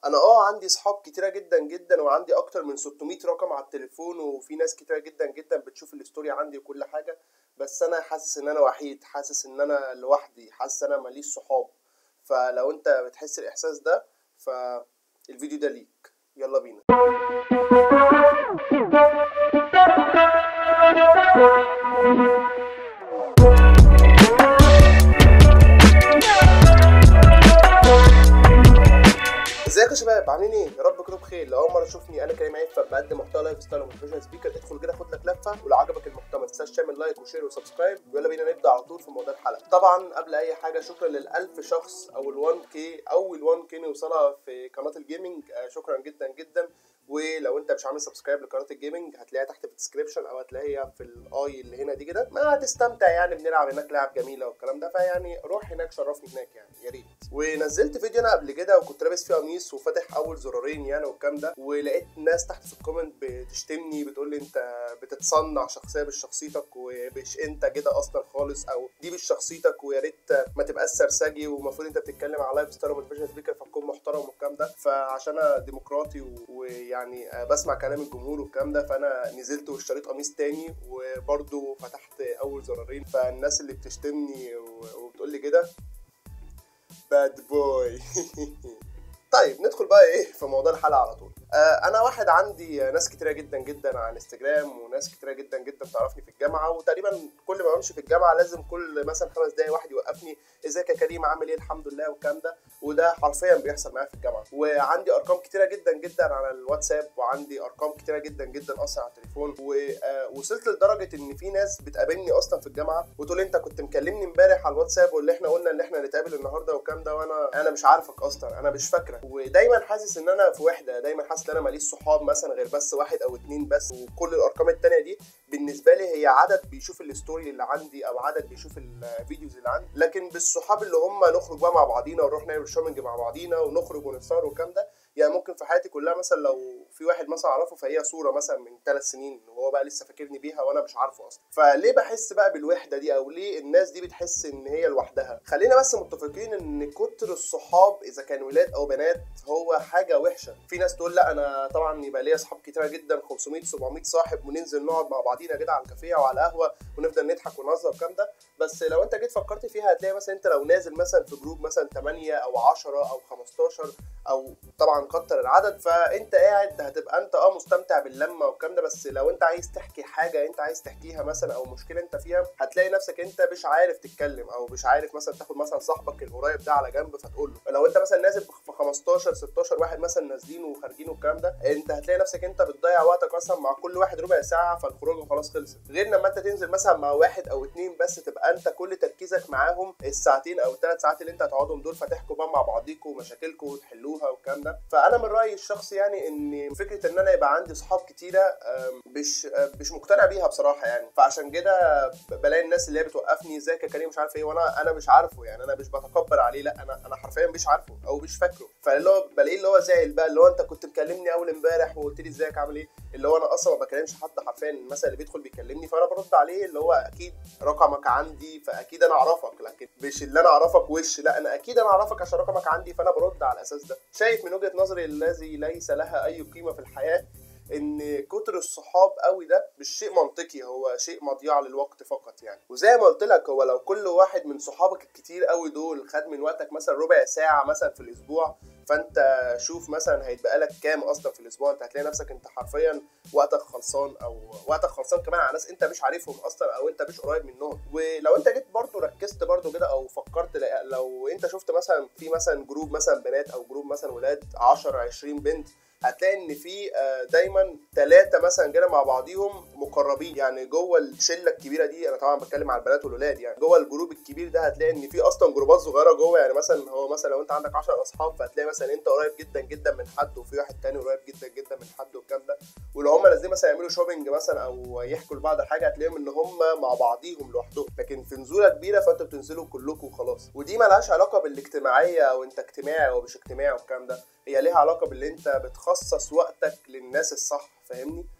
انا اه عندي صحاب كتيره جدا جدا وعندي اكتر من 600 رقم على التليفون وفي ناس كتيره جدا جدا بتشوف الستوري عندي وكل حاجه بس انا حاسس ان انا وحيد حاسس ان انا لوحدي حاسس ان انا ماليش صحاب فلو انت بتحس الاحساس ده فالفيديو ده ليك يلا بينا ازيكم يا شباب عاملين ايه؟ يا رب تكونوا بخير، لو اول مره تشوفني انا كريم عيد فبقدم محتوى لايف ستايل وموتيفيشن سبيكر ادخل كده خد لك لفه ولو عجبك المحتوى ما تنساش تعمل لايك وشير وسبسكرايب ويلا بينا نبدا على طول في موضوع الحلقه. طبعا قبل اي حاجه شكرا لل1000 شخص او ال1 كي اول 1 كي نوصلها في قناه الجيمنج آه شكرا جدا جدا ولو انت مش عامل سبسكرايب لقناه الجيمنج هتلاقيها تحت في الديسكربشن او هتلاقيها في الاي اللي هنا دي كده ما هتستمتع يعني بنلعب هناك لعب جميله والكلام ده فيعني روح هناك شرفني هناك يعني يا ريت ونزلت فيديو انا قبل كده وكنت لابس فيه قميص وفاتح اول زرارين يعني والكلام ده ولقيت ناس تحت في الكومنت بتشتمني بتقول لي انت بتتصنع شخصيه مش شخصيتك ومش انت كده اصلا خالص او دي مش شخصيتك ويا ريت ما تبقاش سرسجي ومفروض انت بتتكلم على لايف ستايل وموتيفيشن سبيكر فتكون محترم والكلام ده فعشان انا ديمقراطي ويعني يعني بسمع كلام الجمهور والكلام ده فانا نزلت واشتريت قميص تاني وبرده فتحت اول زرارين فالناس اللي بتشتمني وبتقول لي كده باد بوي طيب ندخل بقى ايه في موضوع الحلقه على طول آه انا واحد عندي ناس كتيره جدا جدا على انستجرام وناس كتيره جدا جدا تعرفني في الجامعه وتقريبا كل ما بمشي في الجامعه لازم كل مثلا خمس دقايق واحد يوقفني ازيك يا كريم عامل ايه الحمد لله والكلام ده وده حرفيا بيحصل معايا في الجامعه وعندي ارقام كتيره جدا جدا على الواتساب وعندي ارقام كتيره جدا جدا اصلا على التليفون ووصلت لدرجه ان في ناس بتقابلني اصلا في الجامعه وتقول انت كنت مكلمني امبارح على الواتساب واللي احنا قلنا ان احنا نتقابل النهارده والكلام ده وانا انا مش عارفك اصلا انا مش فاكرك ودايما حاسس ان انا في وحده دايما حاسس ان انا ماليش صحاب مثلا غير بس واحد او اتنين بس وكل الارقام التانية دي بالنسبه لي هي عدد بيشوف الستوري اللي عندي او عدد بيشوف الفيديوز اللي عندي لكن بالصحاب اللي هم نخرج بقى مع بعضينا ونروح نعمل شوبنج مع بعضينا ونخرج ونسهر والكلام ده يعني ممكن في حياتي كلها مثلا لو في واحد مثلا اعرفه فهي صوره مثلا من ثلاث سنين وهو بقى لسه فاكرني بيها وانا مش عارفه اصلا فليه بحس بقى بالوحده دي او ليه الناس دي بتحس ان هي لوحدها خلينا بس متفقين ان كتر الصحاب اذا كان ولاد او بنات هو حاجه وحشه في ناس تقول لا انا طبعا يبقى ليا اصحاب كتيره جدا 500 700 صاحب وننزل نقعد مع بعضينا كده على الكافيه او على القهوه ونفضل نضحك ونهزر والكلام ده بس لو انت جيت فكرت فيها هتلاقي مثلا انت لو نازل مثلا في جروب مثلا 8 او 10 او 15 او طبعا كتر العدد فانت قاعد هتبقى انت اه مستمتع باللمه والكلام ده بس لو انت عايز تحكي حاجه انت عايز تحكيها مثلا او مشكله انت فيها هتلاقي نفسك انت مش عارف تتكلم او مش عارف مثلا تاخد مثلا صاحبك القريب ده على جنب فتقول له لو انت مثلا نازل في 15 16 واحد مثلا نازلين وخارجين والكلام ده انت هتلاقي نفسك انت بتضيع وقتك مثلا مع كل واحد ربع ساعه فالخروج خلاص خلصت غير لما انت تنزل مثلا مع واحد او اتنين بس تبقى انت كل تركيزك معاهم الساعتين او الثلاث ساعات اللي انت هتقعدهم دول فتحكوا بقى مع بعضيكوا ومشاكلكوا وتحلوها والكلام ده فانا من رايي الشخصي يعني ان فكره ان انا يبقى عندي صحاب كتيره مش مش مقتنع بيها بصراحه يعني فعشان كده بلاقي الناس اللي هي بتوقفني ازيك يا كريم مش عارف ايه وانا انا مش عارفه يعني انا مش بتكبر عليه لا انا انا حرفيا مش عارفه او مش فاكره فاللي هو بلاقيه اللي هو زعل بقى اللي هو انت كنت مكلمني اول امبارح وقلت لي ازيك عامل ايه اللي هو انا اصلا ما بكلمش حد حرفيا مثلا اللي بيدخل بيكلمني فانا برد عليه اللي هو اكيد رقمك عندي فاكيد انا اعرفك لكن مش اللي انا اعرفك وش لا انا اكيد انا اعرفك عشان رقمك عندي فانا برد على الاساس ده شايف من وجهه نظري الذي ليس لها اي قيمه في الحياه ان كتر الصحاب قوي ده مش شيء منطقي هو شيء مضيعه للوقت فقط يعني وزي ما قلت لك هو لو كل واحد من صحابك الكتير قوي دول خد من وقتك مثلا ربع ساعه مثلا في الاسبوع فانت شوف مثلا هيتبقى لك كام اصلا في الاسبوع انت هتلاقي نفسك انت حرفيا وقتك خلصان او وقتك خلصان كمان على ناس انت مش عارفهم اصلا او انت مش قريب منهم ولو انت جيت برضو ركزت برضو كده او فكرت لو انت شفت مثلا في مثلا جروب مثلا بنات او جروب مثلا ولاد 10 20 بنت هتلاقي ان في دايما ثلاثه مثلا كده مع بعضيهم مقربين يعني جوه الشله الكبيره دي انا طبعا بتكلم على البنات والولاد يعني جوه الجروب الكبير ده هتلاقي ان في اصلا جروبات صغيره جوه يعني مثلا هو مثلا لو انت عندك 10 اصحاب فهتلاقي مثلا انت قريب جدا جدا من حد وفي واحد تاني قريب جدا جدا من حد والكلام ده ولو هم نازلين مثلا يعملوا شوبينج مثلا او يحكوا لبعض حاجه هتلاقيهم ان هم مع بعضيهم لوحدهم لكن في نزوله كبيره فانتوا بتنزلوا كلكم وخلاص ودي مالهاش علاقه بالاجتماعيه او انت اجتماعي او مش اجتماعي والكلام ده هي ليها علاقه باللي انت بتخصص وقتك للناس الصح فاهمني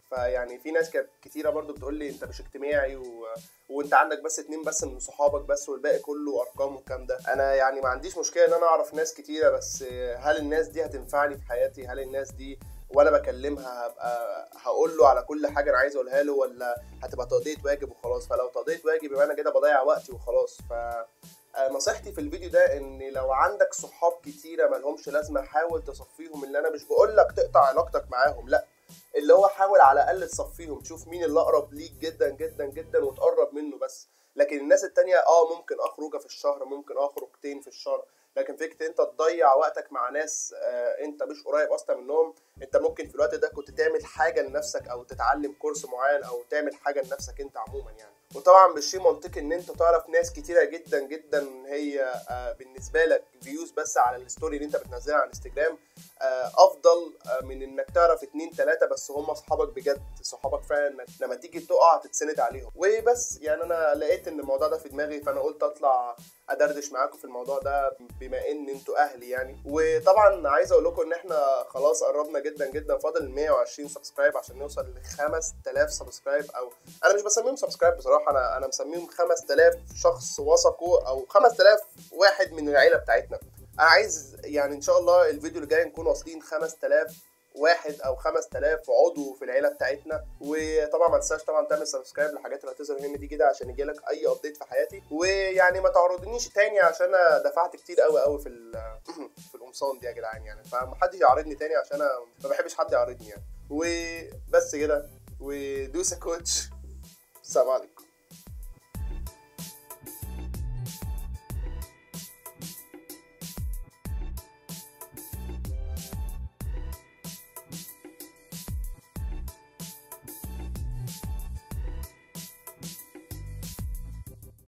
فيعني في ناس كانت كتيره برضو بتقول لي انت مش اجتماعي و... وانت عندك بس اتنين بس من صحابك بس والباقي كله ارقام والكلام ده انا يعني ما عنديش مشكله ان انا اعرف ناس كتيره بس هل الناس دي هتنفعني في حياتي هل الناس دي وانا بكلمها هبقى هقول له على كل حاجه انا عايز اقولها له ولا هتبقى تقضيه واجب وخلاص فلو تقضيه واجب يبقى انا كده بضيع وقتي وخلاص ف نصيحتي في الفيديو ده ان لو عندك صحاب كتيره مالهمش لازمه حاول تصفيهم اللي انا مش بقول لك تقطع علاقتك معاهم لا اللي هو حاول على الاقل تصفيهم تشوف مين اللي اقرب ليك جدا جدا جدا وتقرب منه بس لكن الناس التانية اه ممكن اخرجه في الشهر ممكن اخرجتين في الشهر لكن فكره انت تضيع وقتك مع ناس آه انت مش قريب اصلا منهم انت ممكن في الوقت ده كنت تعمل حاجه لنفسك او تتعلم كورس معين او تعمل حاجه لنفسك انت عموما يعني وطبعا مش شيء منطقي ان انت تعرف ناس كتيره جدا جدا هي آه بالنسبه لك فيوز بس على الستوري اللي انت بتنزلها على الانستجرام آه افضل من انك تعرف اتنين تلاته بس هم اصحابك بجد صحابك فعلا انك لما تيجي تقع تتسند عليهم وبس يعني انا لقيت ان الموضوع ده في دماغي فانا قلت اطلع ادردش معاكم في الموضوع ده بما ان انتوا اهلي يعني وطبعا عايز اقول لكم ان احنا خلاص قربنا جدا جدا فاضل 120 سبسكرايب عشان نوصل ل 5000 سبسكرايب او انا مش بسميهم سبسكرايب بصراحه انا انا مسميهم 5000 شخص وثقوا او 5000 واحد من العيله بتاعتنا انا عايز يعني ان شاء الله الفيديو اللي جاي نكون واصلين 5000 واحد او 5000 عضو في العيله بتاعتنا وطبعا ما تنساش طبعا تعمل سبسكرايب للحاجات اللي هتظهر هنا دي كده عشان يجيلك اي ابديت في حياتي ويعني ما تعرضنيش تاني عشان انا دفعت كتير قوي قوي في في القمصان دي يا جدعان يعني فمحدش يعارضني تاني عشان انا ما بحبش حد يعارضني يعني وبس كده ودوسا كوتش السلام عليكم